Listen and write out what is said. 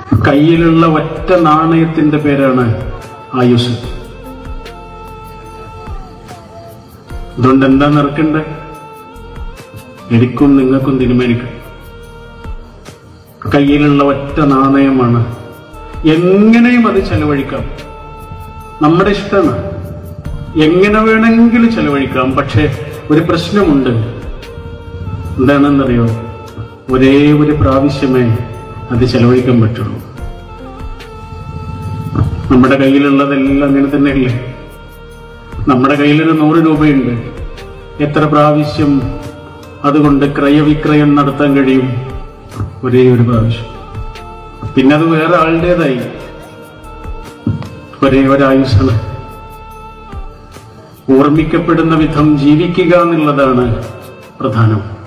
കയ്യിലുള്ള ഒറ്റ നാണയത്തിന്റെ പേരാണ് ആയുസ് അതുകൊണ്ട് എന്താ നിറക്കണ്ടേ എനിക്കും നിങ്ങൾക്കും തീരുമാനിക്കാം കയ്യിലുള്ള ഒറ്റ നാണയമാണ് എങ്ങനെയും അത് ചെലവഴിക്കാം നമ്മുടെ ഇഷ്ടമാണ് എങ്ങനെ വേണമെങ്കിലും ചെലവഴിക്കാം പക്ഷെ ഒരു പ്രശ്നമുണ്ട് എന്താണെന്നറിയോ ഒരേ ഒരു പ്രാവശ്യമേ അത് ചെലവഴിക്കാൻ പറ്റുള്ളൂ നമ്മുടെ കയ്യിലുള്ളതെല്ലാം അങ്ങനെ തന്നെയല്ലേ നമ്മുടെ കയ്യിലൊരു നൂറ് രൂപയുണ്ട് എത്ര പ്രാവശ്യം അതുകൊണ്ട് ക്രയവിക്രയം നടത്താൻ കഴിയും ഒരേ ഒരു പ്രാവശ്യം പിന്നെ അത് വേറെ ആളുടേതായി ഒരേ ഒരായുസാണ് ഓർമ്മിക്കപ്പെടുന്ന വിധം ജീവിക്കുക എന്നുള്ളതാണ് പ്രധാനം